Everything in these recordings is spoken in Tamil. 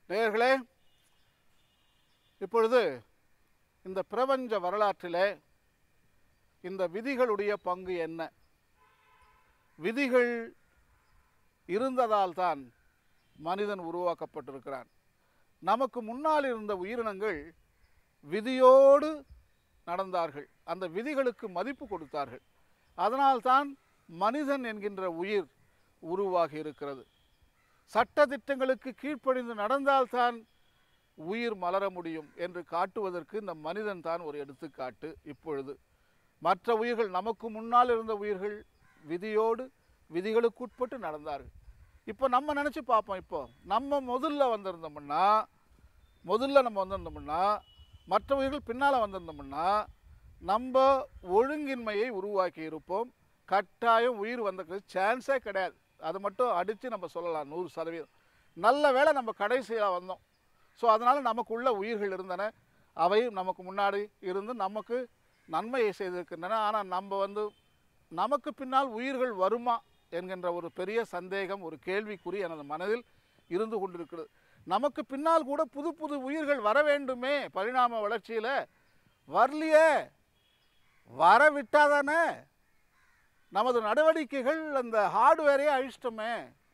நேயர்களே இப்பொழுது இந்த பிரபஞ்ச வரலாற்றிலே இந்த விதிகளுடைய பங்கு என்ன விதிகள் இருந்ததால் தான் மனிதன் உருவாக்கப்பட்டிருக்கிறான் நமக்கு முன்னால் இருந்த உயிரினங்கள் விதியோடு நடந்தார்கள் அந்த விதிகளுக்கு மதிப்பு கொடுத்தார்கள் அதனால்தான் மனிதன் என்கின்ற உயிர் உருவாகி இருக்கிறது சட்டதிட்டங்களுக்கு கீழ்ப்படிந்து நடந்தால்தான் உயிர் மலர முடியும் என்று காட்டுவதற்கு இந்த மனிதன் தான் ஒரு எடுத்துக்காட்டு இப்பொழுது மற்ற உயிர்கள் நமக்கு முன்னால் இருந்த உயிர்கள் விதியோடு விதிகளுக்குட்பட்டு நடந்தார்கள் இப்போ நம்ம நினச்சி பார்ப்போம் இப்போ நம்ம முதல்ல வந்திருந்தோம்னா முதல்ல நம்ம வந்திருந்தோம்னா மற்ற உயிர்கள் பின்னால் வந்திருந்தோம்னா நம்ம ஒழுங்கின்மையை உருவாக்கி இருப்போம் கட்டாயம் உயிர் வந்ததுக்கு சான்ஸே கிடையாது அது மட்டும் அடித்து நம்ம சொல்லலாம் நூறு சதவீதம் நல்ல வேளை நம்ம கடைசியாக வந்தோம் ஸோ அதனால் நமக்குள்ள உயிர்கள் இருந்தன அவை நமக்கு முன்னாடி இருந்து நமக்கு நன்மையை செய்திருக்கின்றன ஆனால் நம்ம வந்து நமக்கு பின்னால் உயிர்கள் வருமா என்கின்ற ஒரு பெரிய சந்தேகம் ஒரு கேள்விக்குறி எனது மனதில் இருந்து கொண்டிருக்கிறது நமக்கு பின்னால் கூட புது புது உயிர்கள் வர வேண்டுமே பரிணாம வளர்ச்சியில் வரலையே வர விட்டாதானே நமது நடவடிக்கைகள் அந்த ஹார்ட்வேரே அழிச்சிட்டோமே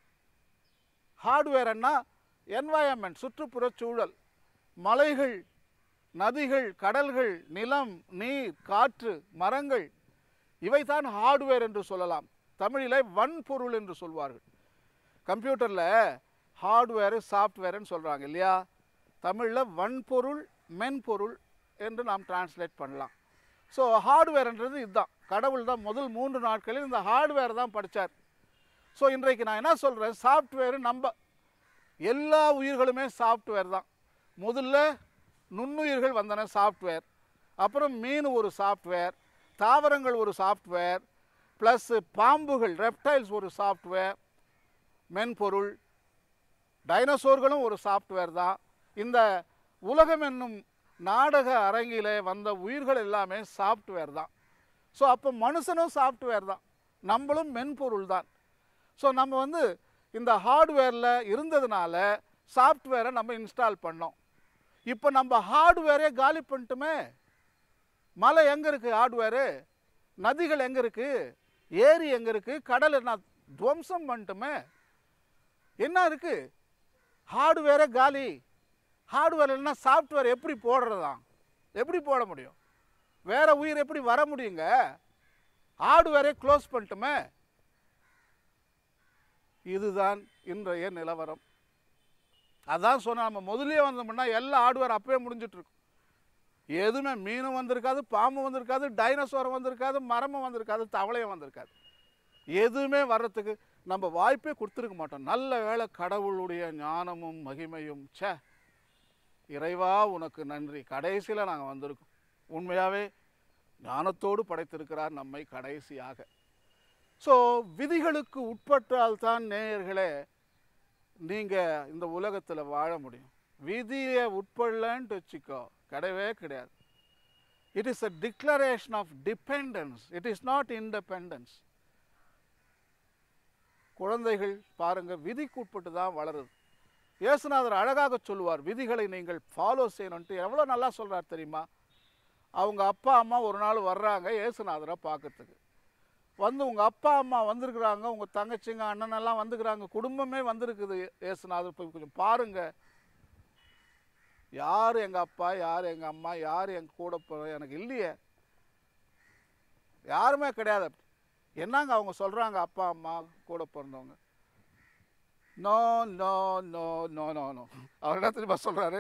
ஹார்ட்வேர்னா என்வாயன்மெண்ட் சுற்றுப்புறச் சூழல் மலைகள் நதிகள் கடல்கள் நிலம் நீர் காற்று மரங்கள் இவைதான் ஹார்ட்வேர் என்று சொல்லலாம் தமிழிலே வன்பொருள் என்று சொல்வார்கள் கம்ப்யூட்டரில் ஹார்ட்வேரு சாஃப்ட்வேர்னு சொல்கிறாங்க இல்லையா தமிழில் வன்பொருள் மென்பொருள் என்று நாம் டிரான்ஸ்லேட் பண்ணலாம் ஸோ ஹார்ட்வேர்ன்றது இதுதான் கடவுள் தான் முதல் மூன்று நாட்களில் இந்த ஹார்ட்வேர் தான் படித்தார் ஸோ இன்றைக்கு நான் என்ன சொல்கிறேன் சாஃப்ட்வேரு நம்ம எல்லா உயிர்களுமே சாஃப்ட்வேர் தான் முதல்ல நுண்ணுயிர்கள் வந்தன சாஃப்ட்வேர் அப்புறம் மீன் ஒரு சாஃப்ட்வேர் தாவரங்கள் ஒரு சாஃப்ட்வேர் ப்ளஸ் பாம்புகள் ரெப்டைல்ஸ் ஒரு சாஃப்ட்வேர் மென்பொருள் டைனோசோர்களும் ஒரு சாஃப்ட்வேர் தான் இந்த உலகம் என்னும் நாடக அரங்கிலே வந்த உயிர்கள் எல்லாமே சாஃப்ட்வேர் தான் ஸோ அப்போ மனுஷனும் சாஃப்ட்வேர் தான் நம்மளும் மென்பொருள் தான் ஸோ நம்ம வந்து இந்த ஹார்ட்வேரில் இருந்ததுனால சாஃப்ட்வேரை நம்ம இன்ஸ்டால் பண்ணோம் இப்போ நம்ம ஹார்ட்வேரே காலி பண்ணிட்டுமே மலை எங்கே இருக்குது ஹார்ட்வேரு நதிகள் எங்கே இருக்குது ஏரி எங்கே இருக்குது கடல் என்ன துவம்சம் பண்ணிட்டுமே என்ன இருக்குது ஹார்ட்வேரே காலி ஹார்ட்வேர் இல்லைன்னா சாஃப்ட்வேர் எப்படி போடுறதாம் எப்படி போட முடியும் வேற உயிர் எப்படி வர முடியுங்க ஹார்ட்வேரே க்ளோஸ் பண்ணிட்டுமே இதுதான் இன்றைய நிலவரம் அதான் சொன்ன நம்ம முதல்லயே வந்தோம்னா எல்லா ஹார்ட்வேர் அப்பவே முடிஞ்சிட்டு இருக்கும் எதுவுமே மீனும் வந்திருக்காது பாம்பு வந்திருக்காது டைனோசோரம் வந்திருக்காது மரமும் வந்திருக்காது தவளையும் வந்திருக்காது எதுவுமே வர்றதுக்கு நம்ம வாய்ப்பே கொடுத்துருக்க மாட்டோம் நல்ல வேளை கடவுளுடைய ஞானமும் மகிமையும் ச்சே இறைவா உனக்கு நன்றி கடைசியில் நாங்கள் வந்திருக்கோம் உண்மையாகவே ஞானத்தோடு படைத்திருக்கிறார் நம்மை கடைசியாக ஸோ விதிகளுக்கு உட்பட்டால்தான் நேயர்களே நீங்கள் இந்த உலகத்தில் வாழ முடியும் விதியை உட்படலன்ட்டு வச்சுக்கோ கிடையவே கிடையாது it is a declaration of dependence it is not independence குழந்தைகள் பாருங்க விதிக்கு உட்பட்டு தான் வளருது இயேசுநாதர் அழகாக சொல்லுவார் விதிகளை நீங்கள் ஃபாலோ செய்யணுன்ட்டு எவ்வளோ நல்லா சொல்றார் தெரியுமா அவங்க அப்பா அம்மா ஒரு நாள் வர்றாங்க இயேசுநாதரை பார்க்கறதுக்கு வந்து உங்கள் அப்பா அம்மா வந்திருக்கிறாங்க உங்கள் தங்கச்சிங்க அண்ணன் எல்லாம் வந்துக்கிறாங்க குடும்பமே வந்திருக்குது இயேசுநாதர் போய் கொஞ்சம் பாருங்க யார் எங்கள் அப்பா யார் எங்கள் அம்மா யார் எங்க கூட போகிற எனக்கு இல்லையே யாருமே கிடையாது என்னங்க அவங்க சொல்கிறாங்க அப்பா அம்மா கூட பிறந்தவங்க no no no no no no அவர் என்ன தெரியுமா சொல்கிறாரு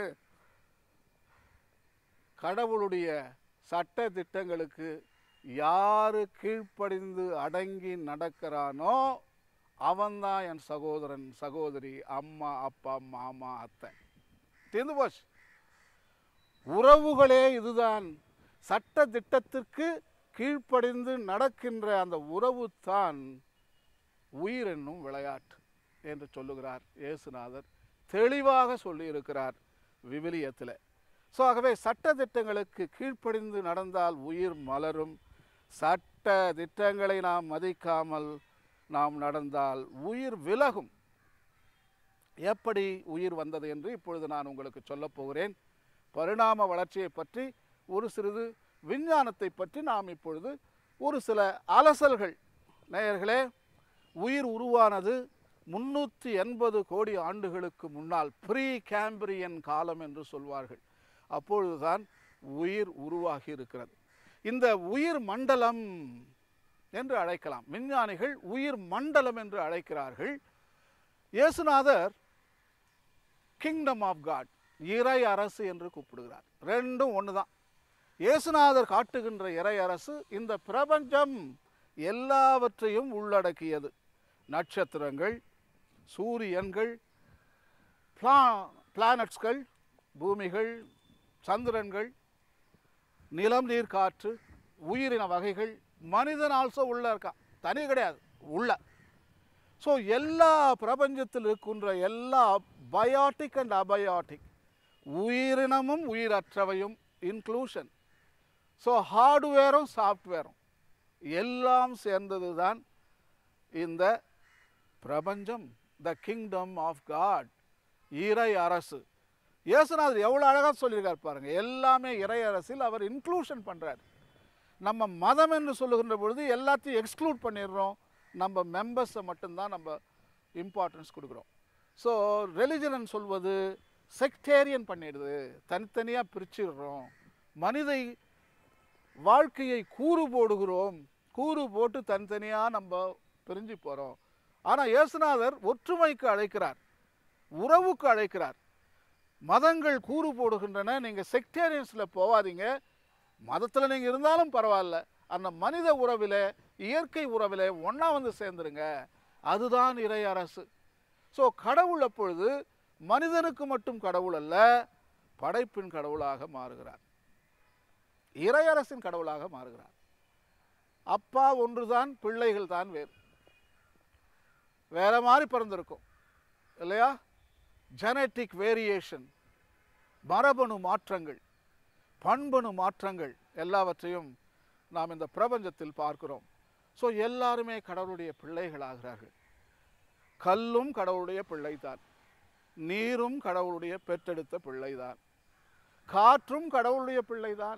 கடவுளுடைய சட்ட திட்டங்களுக்கு யாரு கீழ்ப்படிந்து அடங்கி நடக்கிறானோ அவன்தான் என் சகோதரன் சகோதரி அம்மா அப்பா மாமா அத்தை தீர்ந்து போச்சு உறவுகளே இதுதான் சட்ட திட்டத்திற்கு கீழ்ப்படிந்து நடக்கின்ற அந்த உறவு தான் உயிர் என்னும் விளையாட்டு என்று சொல்லுகிறார் இயேசுநாதர் தெளிவாக சொல்லியிருக்கிறார் விவிலியத்தில் ஸோ ஆகவே சட்ட திட்டங்களுக்கு கீழ்ப்படிந்து நடந்தால் உயிர் மலரும் சட்ட திட்டங்களை நாம் மதிக்காமல் நாம் நடந்தால் உயிர் விலகும் எப்படி உயிர் வந்தது என்று இப்பொழுது நான் உங்களுக்கு சொல்லப் போகிறேன் பரிணாம வளர்ச்சியை பற்றி ஒரு சிறிது விஞ்ஞானத்தை பற்றி நாம் இப்பொழுது ஒரு சில அலசல்கள் நேயர்களே உயிர் உருவானது முன்னூற்றி எண்பது கோடி ஆண்டுகளுக்கு முன்னால் ப்ரீ கேம்பிரியன் காலம் என்று சொல்வார்கள் அப்பொழுதுதான் உயிர் உருவாகி இருக்கிறது இந்த உயிர் மண்டலம் என்று அழைக்கலாம் விஞ்ஞானிகள் உயிர் மண்டலம் என்று அழைக்கிறார்கள் இயேசுநாதர் கிங்டம் ஆஃப் காட் இறை அரசு என்று கூப்பிடுகிறார் ரெண்டும் ஒன்று தான் இயேசுநாதர் காட்டுகின்ற இறை அரசு இந்த பிரபஞ்சம் எல்லாவற்றையும் உள்ளடக்கியது நட்சத்திரங்கள் சூரியன்கள் பிளா பிளானட்ஸ்கள் பூமிகள் சந்திரன்கள் நிலம் நீர் காற்று உயிரின வகைகள் மனிதன் ஆல்சோ உள்ள இருக்கான் தனி கிடையாது உள்ள ஸோ எல்லா பிரபஞ்சத்தில் இருக்கின்ற எல்லா பயாட்டிக் அண்ட் அபயாட்டிக் உயிரினமும் உயிரற்றவையும் இன்க்ளூஷன் ஸோ ஹார்ட்வேரும் சாஃப்ட்வேரும் எல்லாம் சேர்ந்தது தான் இந்த பிரபஞ்சம் த கிங்டம் ஆஃப் காட் இறை அரசு இயேசுநாதர் எவ்வளோ அழகாக சொல்லியிருக்கார் பாருங்க எல்லாமே இறை அரசில் அவர் இன்க்ளூஷன் பண்ணுறார் நம்ம மதம் என்று சொல்லுகின்ற பொழுது எல்லாத்தையும் எக்ஸ்க்ளூட் பண்ணிடுறோம் நம்ம மெம்பர்ஸை மட்டும்தான் நம்ம இம்பார்ட்டன்ஸ் கொடுக்குறோம் ஸோ ரெலிஜன் சொல்வது செக்டேரியன் பண்ணிடுது தனித்தனியாக பிரிச்சிடுறோம் மனிதை வாழ்க்கையை கூறு போடுகிறோம் கூறு போட்டு தனித்தனியாக நம்ம பிரிஞ்சு போகிறோம் ஆனால் இயேசுநாதர் ஒற்றுமைக்கு அழைக்கிறார் உறவுக்கு அழைக்கிறார் மதங்கள் கூறு போடுகின்றன நீங்கள் செக்டேரியன்ஸில் போகாதீங்க மதத்தில் நீங்கள் இருந்தாலும் பரவாயில்ல அந்த மனித உறவில் இயற்கை உறவில் ஒன்றா வந்து சேர்ந்துருங்க அதுதான் இறை அரசு ஸோ கடவுள் அப்பொழுது மனிதனுக்கு மட்டும் கடவுள் அல்ல படைப்பின் கடவுளாக மாறுகிறார் இறையரசின் கடவுளாக மாறுகிறார் அப்பா ஒன்றுதான் பிள்ளைகள் தான் வேறு வேற மாதிரி பிறந்திருக்கும் இல்லையா ஜெனட்டிக் வேரியேஷன் மரபணு மாற்றங்கள் பண்பணு மாற்றங்கள் எல்லாவற்றையும் நாம் இந்த பிரபஞ்சத்தில் பார்க்கிறோம் ஸோ எல்லாருமே கடவுளுடைய பிள்ளைகளாகிறார்கள் கல்லும் கடவுளுடைய பிள்ளைதான் நீரும் கடவுளுடைய பெற்றெடுத்த பிள்ளைதான் காற்றும் கடவுளுடைய பிள்ளைதான்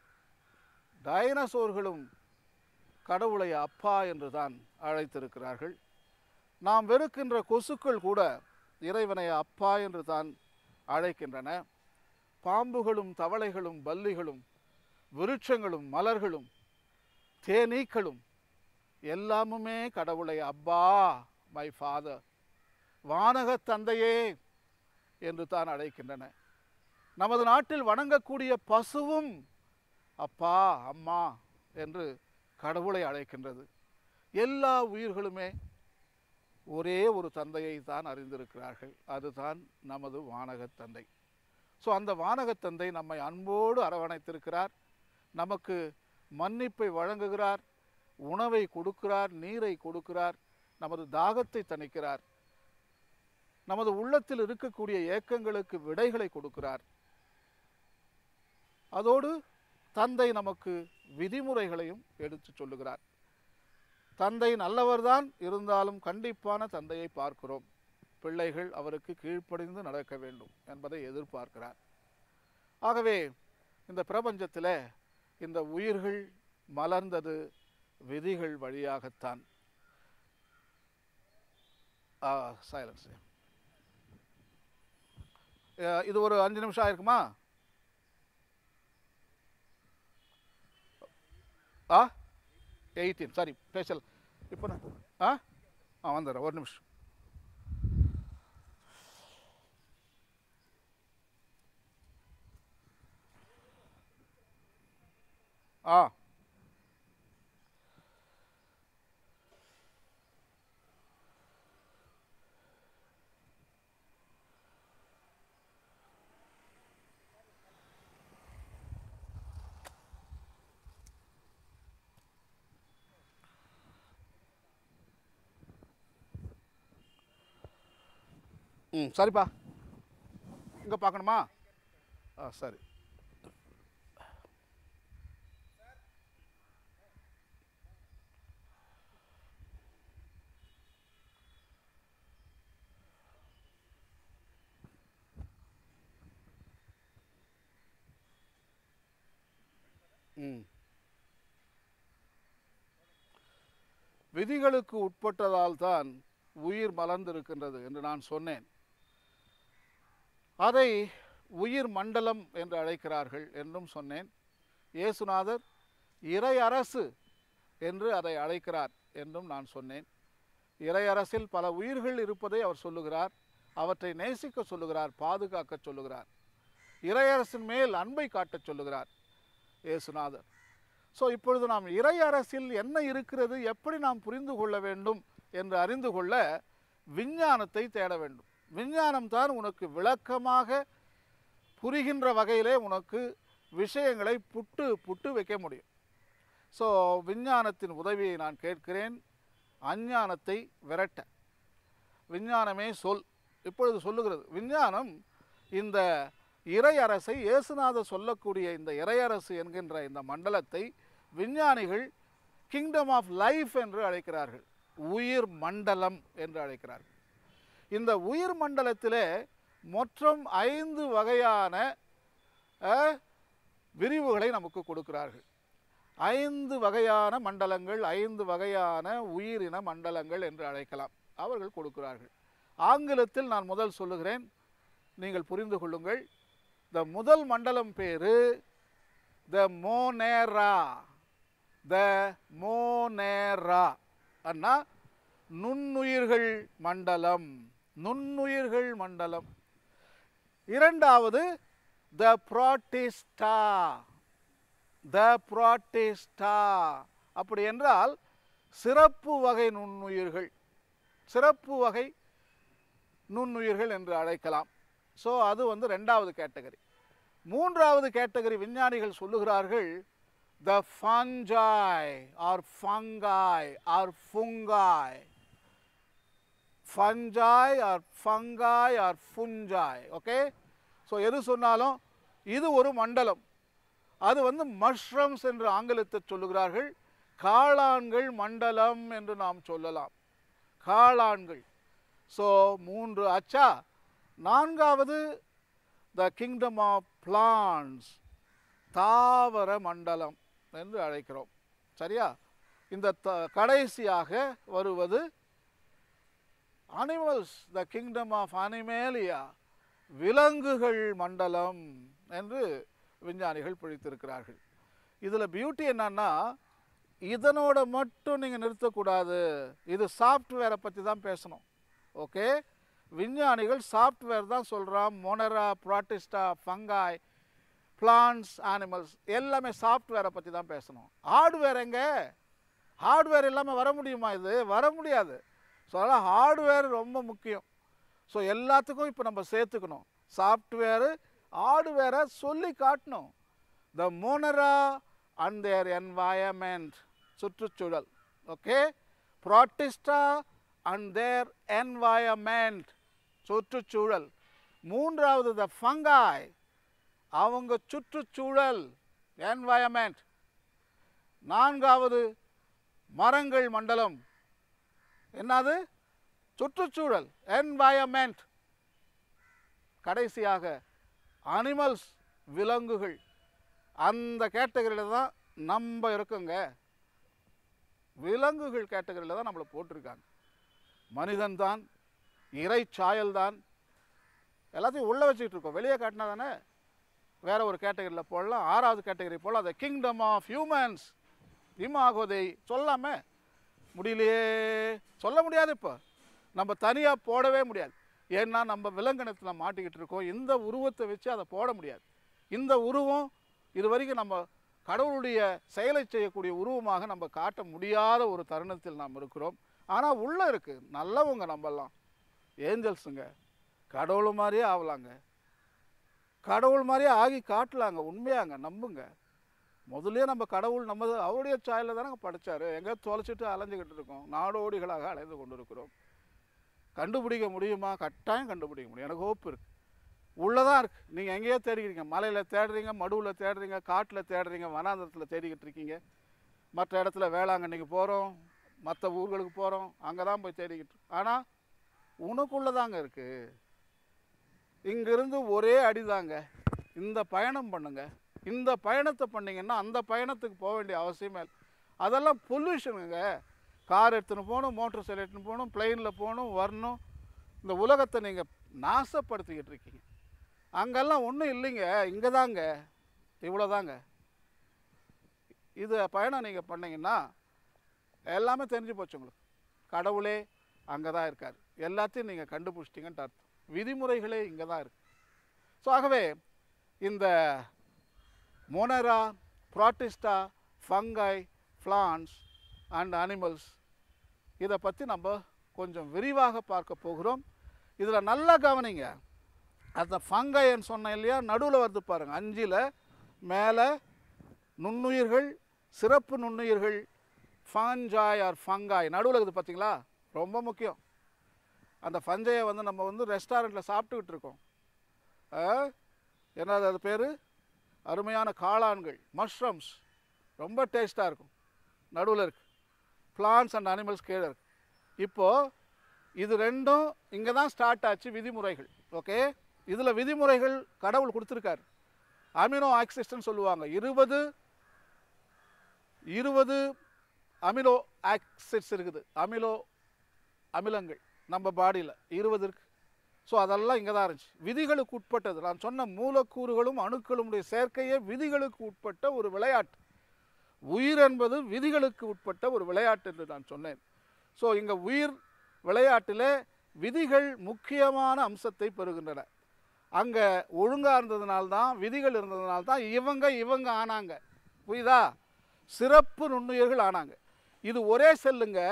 டைனசோர்களும் கடவுளை அப்பா என்று தான் அழைத்திருக்கிறார்கள் நாம் வெறுக்கின்ற கொசுக்கள் கூட இறைவனை அப்பா என்று தான் அழைக்கின்றன பாம்புகளும் தவளைகளும் பல்லிகளும் விருட்சங்களும் மலர்களும் தேனீக்களும் எல்லாமுமே கடவுளை அப்பா மை ஃபாதர் வானகத் தந்தையே என்று தான் அழைக்கின்றன நமது நாட்டில் வணங்கக்கூடிய பசுவும் அப்பா அம்மா என்று கடவுளை அழைக்கின்றது எல்லா உயிர்களுமே ஒரே ஒரு தந்தையை தான் அறிந்திருக்கிறார்கள் அதுதான் நமது வானகத் தந்தை ஸோ அந்த வானகத் தந்தை நம்மை அன்போடு அரவணைத்திருக்கிறார் நமக்கு மன்னிப்பை வழங்குகிறார் உணவை கொடுக்கிறார் நீரை கொடுக்கிறார் நமது தாகத்தை தணிக்கிறார் நமது உள்ளத்தில் இருக்கக்கூடிய ஏக்கங்களுக்கு விடைகளை கொடுக்கிறார் அதோடு தந்தை நமக்கு விதிமுறைகளையும் எடுத்து சொல்லுகிறார் தந்தை நல்லவர்தான் இருந்தாலும் கண்டிப்பான தந்தையை பார்க்கிறோம் பிள்ளைகள் அவருக்கு கீழ்ப்படிந்து நடக்க வேண்டும் என்பதை எதிர்பார்க்கிறார் ஆகவே இந்த பிரபஞ்சத்தில் இந்த உயிர்கள் மலர்ந்தது விதிகள் வழியாகத்தான் சைலன்ஸ் இது ஒரு அஞ்சு நிமிஷம் ஆயிருக்குமா ஆ எயிட்டீன் சாரி ஸ்பெஷல் இப்போ நான் ஆ ஆ வந்துடுறேன் ஒரு நிமிஷம் ஆ ம் சரிப்பா இங்கே பார்க்கணுமா ஆ சரி ம் விதிகளுக்கு உட்பட்டதால் தான் உயிர் மலர்ந்திருக்கின்றது என்று நான் சொன்னேன் அதை உயிர் மண்டலம் என்று அழைக்கிறார்கள் என்றும் சொன்னேன் இயேசுநாதர் இறை அரசு என்று அதை அழைக்கிறார் என்றும் நான் சொன்னேன் இறை அரசில் பல உயிர்கள் இருப்பதை அவர் சொல்லுகிறார் அவற்றை நேசிக்க சொல்லுகிறார் பாதுகாக்க சொல்லுகிறார் இறையரசின் மேல் அன்பை காட்டச் சொல்லுகிறார் இயேசுநாதர் ஸோ இப்பொழுது நாம் இறை அரசில் என்ன இருக்கிறது எப்படி நாம் புரிந்து கொள்ள வேண்டும் என்று அறிந்து கொள்ள விஞ்ஞானத்தை தேட வேண்டும் விஞ்ஞானம் தான் உனக்கு விளக்கமாக புரிகின்ற வகையிலே உனக்கு விஷயங்களை புட்டு புட்டு வைக்க முடியும் ஸோ விஞ்ஞானத்தின் உதவியை நான் கேட்கிறேன் அஞ்ஞானத்தை விரட்ட விஞ்ஞானமே சொல் இப்பொழுது சொல்லுகிறது விஞ்ஞானம் இந்த இறை அரசை இயேசுநாதர் சொல்லக்கூடிய இந்த இறையரசு என்கின்ற இந்த மண்டலத்தை விஞ்ஞானிகள் கிங்டம் ஆஃப் லைஃப் என்று அழைக்கிறார்கள் உயிர் மண்டலம் என்று அழைக்கிறார்கள் இந்த உயிர் மண்டலத்திலே மொத்தம் ஐந்து வகையான அஹ், விரிவுகளை நமக்கு கொடுக்கிறார்கள் ஐந்து வகையான மண்டலங்கள் ஐந்து வகையான உயிரின மண்டலங்கள் என்று அழைக்கலாம் அவர்கள் கொடுக்கிறார்கள் ஆங்கிலத்தில் நான் முதல் சொல்லுகிறேன் நீங்கள் புரிந்து கொள்ளுங்கள் த முதல் மண்டலம் பேரு த மோனேரா த மோனேரா அண்ணா நுண்ணுயிர்கள் மண்டலம் நுண்ணுயிர்கள் மண்டலம் இரண்டாவது த புரோட்டிஸ்டா த புரோட்டிஸ்டா அப்படி என்றால் சிறப்பு வகை நுண்ணுயிர்கள் சிறப்பு வகை நுண்ணுயிர்கள் என்று அழைக்கலாம் ஸோ அது வந்து ரெண்டாவது கேட்டகரி மூன்றாவது கேட்டகரி விஞ்ஞானிகள் சொல்லுகிறார்கள் the fungi or fungi or fungi fungi or fungi or fungi okay so எது சொன்னாலும் இது ஒரு மண்டலம் அது வந்து மஷ்ரம்ஸ் என்று ஆங்கிலத்தில் சொல்லுகிறார்கள் காளான்கள் மண்டலம் என்று நாம் சொல்லலாம் காளான்கள் ஸோ மூன்று அச்சா நான்காவது த கிங்டம் ஆஃப் பிளான்ஸ் தாவர மண்டலம் என்று அழைக்கிறோம் சரியா இந்த த கடைசியாக வருவது animals the kingdom of animalia விலங்குகள் மண்டலம் என்று விஞ்ஞானிகள் பிடித்திருக்கிறார்கள் இதில் பியூட்டி என்னன்னா இதனோட மட்டும் நீங்கள் நிறுத்தக்கூடாது இது சாஃப்ட்வேரை பற்றி தான் பேசணும் ஓகே விஞ்ஞானிகள் சாஃப்ட்வேர் தான் சொல்கிறான் Monera Protista fungi plants animals எல்லாமே சாஃப்ட்வேரை பற்றி தான் பேசணும் ஹார்ட்வேர் எங்க ஹார்ட்வேர் இல்லாமல் வர முடியுமா இது வர முடியாது ஸோ அதனால் ஹார்ட்வேர் ரொம்ப முக்கியம் ஸோ எல்லாத்துக்கும் இப்போ நம்ம சேர்த்துக்கணும் சாஃப்ட்வேரு ஹார்ட்வேரை சொல்லி காட்டணும் த மோனரா அண்ட் தேர் என்வாயமெண்ட் சுற்றுச்சூழல் ஓகே ப்ராட்டிஸ்டா அண்ட் தேர் என்வாயமெண்ட் சுற்றுச்சூழல் மூன்றாவது த ஃபங்காய் அவங்க சுற்றுச்சூழல் என்வாயமெண்ட் நான்காவது மரங்கள் மண்டலம் என்னது சுற்றுச்சூழல் என்வாயமெண்ட் கடைசியாக அனிமல்ஸ் விலங்குகள் அந்த கேட்டகரியில் தான் நம்ம இருக்கோங்க விலங்குகள் கேட்டகரியில் தான் நம்மளை போட்டிருக்காங்க மனிதன் தான் இறை சாயல் தான் எல்லாத்தையும் உள்ளே வச்சுக்கிட்டு இருக்கோம் வெளியே காட்டினா தானே வேற ஒரு கேட்டகரியில் போடலாம் ஆறாவது கேட்டகரி போடலாம் அந்த கிங்டம் ஆஃப் ஹியூமன்ஸ் இமாகோதை சொல்லாம முடியலையே சொல்ல முடியாது இப்போ நம்ம தனியாக போடவே முடியாது ஏன்னா நம்ம விலங்கினத்தில் மாட்டிக்கிட்டு இருக்கோம் இந்த உருவத்தை வச்சு அதை போட முடியாது இந்த உருவம் இது வரைக்கும் நம்ம கடவுளுடைய செயலை செய்யக்கூடிய உருவமாக நம்ம காட்ட முடியாத ஒரு தருணத்தில் நாம் இருக்கிறோம் ஆனால் உள்ளே இருக்குது நல்லவங்க நம்பலாம் ஏஞ்சல்ஸுங்க கடவுள் மாதிரியே ஆகலாங்க கடவுள் மாதிரியே ஆகி காட்டலாங்க உண்மையாங்க நம்புங்க முதல்லயே நம்ம கடவுள் நம்ம அவருடைய சாயலில் தானே படைச்சாரு எங்கே தொலைச்சிட்டு அலைஞ்சுக்கிட்டு இருக்கோம் நாடோடிகளாக அலைந்து கொண்டு இருக்கிறோம் கண்டுபிடிக்க முடியுமா கட்டாயம் கண்டுபிடிக்க முடியும் எனக்கு ஹோப் இருக்கு உள்ளதான் இருக்கு நீங்கள் எங்கேயோ தேடிக்கிறீங்க மலையில் தேடுறீங்க மடுவில் தேடுறீங்க காட்டில் தேடுறீங்க வனாந்தரத்தில் தேடிக்கிட்டு இருக்கீங்க மற்ற இடத்துல வேளாங்கண்ணிக்கு போகிறோம் மற்ற ஊர்களுக்கு போகிறோம் அங்கே தான் போய் தேடிக்கிட்டு ஆனால் உனக்குள்ளே தாங்க இருக்குது இங்கிருந்து ஒரே அடிதாங்க இந்த பயணம் பண்ணுங்க இந்த பயணத்தை பண்ணீங்கன்னா அந்த பயணத்துக்கு போக வேண்டிய அவசியமே இல்லை அதெல்லாம் பொல்யூஷனுங்க கார் எடுத்துன்னு போகணும் மோட்டர் சைக்கிள் எடுத்துன்னு போகணும் பிளெயினில் போகணும் வரணும் இந்த உலகத்தை நீங்கள் நாசப்படுத்திக்கிட்டு இருக்கீங்க அங்கெல்லாம் ஒன்றும் இல்லைங்க இங்கே தாங்க இவ்வளோதாங்க இது பயணம் நீங்கள் பண்ணீங்கன்னா எல்லாமே தெரிஞ்சு போச்சு உங்களுக்கு கடவுளே அங்கே தான் இருக்கார் எல்லாத்தையும் நீங்கள் கண்டுபிடிச்சிட்டிங்கன்ட்டு அர்த்தம் விதிமுறைகளே இங்கே தான் இருக்கு ஸோ ஆகவே இந்த Monera Protista fungi plants and animals இதை பற்றி நம்ம கொஞ்சம் விரிவாக பார்க்க போகிறோம் இதில் நல்லா கவனிங்க அந்த ஃபங்கைன்னு சொன்னேன் இல்லையா நடுவில் வருது பாருங்கள் அஞ்சில் மேலே நுண்ணுயிர்கள் சிறப்பு நுண்ணுயிர்கள் ஃபஞ்சாய் ஆர் ஃபங்காய் நடுவில் இருக்குது பார்த்தீங்களா ரொம்ப முக்கியம் அந்த ஃபஞ்சையை வந்து நம்ம வந்து ரெஸ்டாரண்ட்டில் சாப்பிட்டுக்கிட்டு இருக்கோம் ஆ? என்னது அது பேர் அருமையான காளான்கள் மஷ்ரூம்ஸ் ரொம்ப டேஸ்ட்டாக இருக்கும் நடுவில் இருக்கு பிளான்ஸ் அண்ட் அனிமல்ஸ் கீழே இருக்கு இப்போது இது ரெண்டும் இங்கே தான் ஸ்டார்ட் ஆச்சு விதிமுறைகள் ஓகே இதில் விதிமுறைகள் கடவுள் கொடுத்துருக்காரு அமினோ ஆக்சிஸ்ட்னு சொல்லுவாங்க இருபது இருபது அமினோ ஆக்சிட்ஸ் இருக்குது அமிலோ அமிலங்கள் நம்ம பாடியில் இருபது இருக்கு ஸோ அதெல்லாம் இங்கே தான் இருந்துச்சு விதிகளுக்கு உட்பட்டது நான் சொன்ன மூலக்கூறுகளும் அணுக்களுடைய சேர்க்கையே விதிகளுக்கு உட்பட்ட ஒரு விளையாட்டு உயிர் என்பது விதிகளுக்கு உட்பட்ட ஒரு விளையாட்டு என்று நான் சொன்னேன் ஸோ இங்கே உயிர் விளையாட்டில் விதிகள் முக்கியமான அம்சத்தை பெறுகின்றன அங்கே ஒழுங்காக இருந்ததுனால தான் விதிகள் இருந்ததுனால தான் இவங்க இவங்க ஆனாங்க புரியுதா சிறப்பு நுண்ணுயிர்கள் ஆனாங்க இது ஒரே செல்லுங்க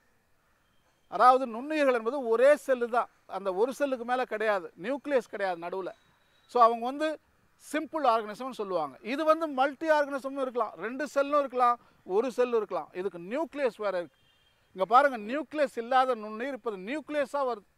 அதாவது நுண்ணுயிர்கள் என்பது ஒரே செல்லு தான் அந்த ஒரு செல்லுக்கு மேலே கிடையாது நியூக்ளியஸ் கிடையாது நடுவில் ஸோ அவங்க வந்து சிம்பிள் ஆர்கனிசம்னு சொல்லுவாங்க இது வந்து மல்டி ஆர்கனிசமும் இருக்கலாம் ரெண்டு செல்லும் இருக்கலாம் ஒரு செல்லும் இருக்கலாம் இதுக்கு நியூக்ளியஸ் வேறு இருக்குது இங்கே பாருங்கள் நியூக்ளியஸ் இல்லாத நுண்ணுயிர் இப்போ நியூக்ளியஸாக வருது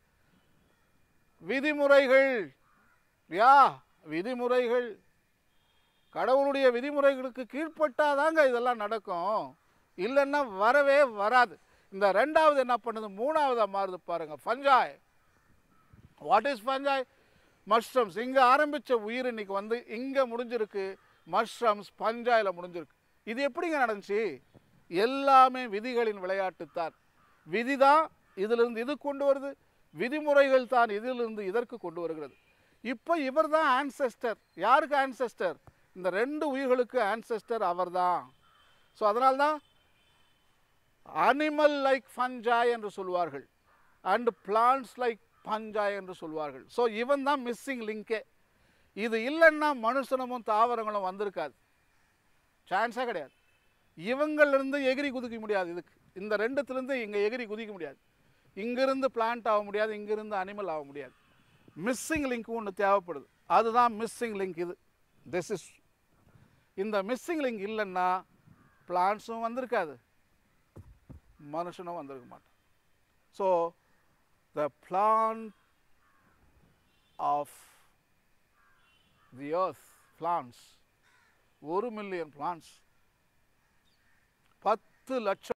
விதிமுறைகள் யா விதிமுறைகள் கடவுளுடைய விதிமுறைகளுக்கு கீழ்ப்பட்டாதாங்க இதெல்லாம் நடக்கும் இல்லைன்னா வரவே வராது இந்த ரெண்டாவது என்ன பண்ணுது மூணாவதாக மாறுது பாருங்க fungi what is fungi mushrooms இங்கே ஆரம்பித்த உயிர் இன்னைக்கு வந்து இங்கே முடிஞ்சிருக்கு மஷ்ரூம்ஸ் பஞ்சாயில் முடிஞ்சிருக்கு இது எப்படிங்க நடந்துச்சு எல்லாமே விதிகளின் விளையாட்டுத்தான் விதி தான் இதிலிருந்து இது கொண்டு வருது விதிமுறைகள் தான் இதிலிருந்து இதற்கு கொண்டு வருகிறது இப்போ இவர் தான் ஆன்செஸ்டர் யாருக்கு ஆன்செஸ்டர் இந்த ரெண்டு உயிர்களுக்கு ஆன்செஸ்டர் அவர் தான் ஸோ அதனால்தான் அனிமல் லைக் ஃபஞ்சாய் என்று சொல்வார்கள் அண்ட் பிளான்ஸ் லைக் பஞ்சாய் என்று சொல்வார்கள் ஸோ இவன் தான் மிஸ்ஸிங் லிங்கே இது இல்லைன்னா மனுஷனமும் தாவரங்களும் வந்திருக்காது சான்ஸே கிடையாது இவங்களிலிருந்து எகிரி குதிக்க முடியாது இதுக்கு இந்த ரெண்டுத்துலேருந்து இங்கே எகிரி குதிக்க முடியாது இங்கிருந்து பிளான்ட் ஆக முடியாது இங்கிருந்து அனிமல் ஆக முடியாது மிஸ்ஸிங் லிங்க் ஒன்று தேவைப்படுது அதுதான் மிஸ்ஸிங் லிங்க் இது திஸ் இஸ் இந்த மிஸ்ஸிங் லிங்க் இல்லைன்னா பிளான்ஸும் வந்திருக்காது மனுஷனும் வந்திருக்க மாட்டான் so the plant of the earth plants ஒரு மில்லியன் பிளான்ஸ் பத்து லட்சம்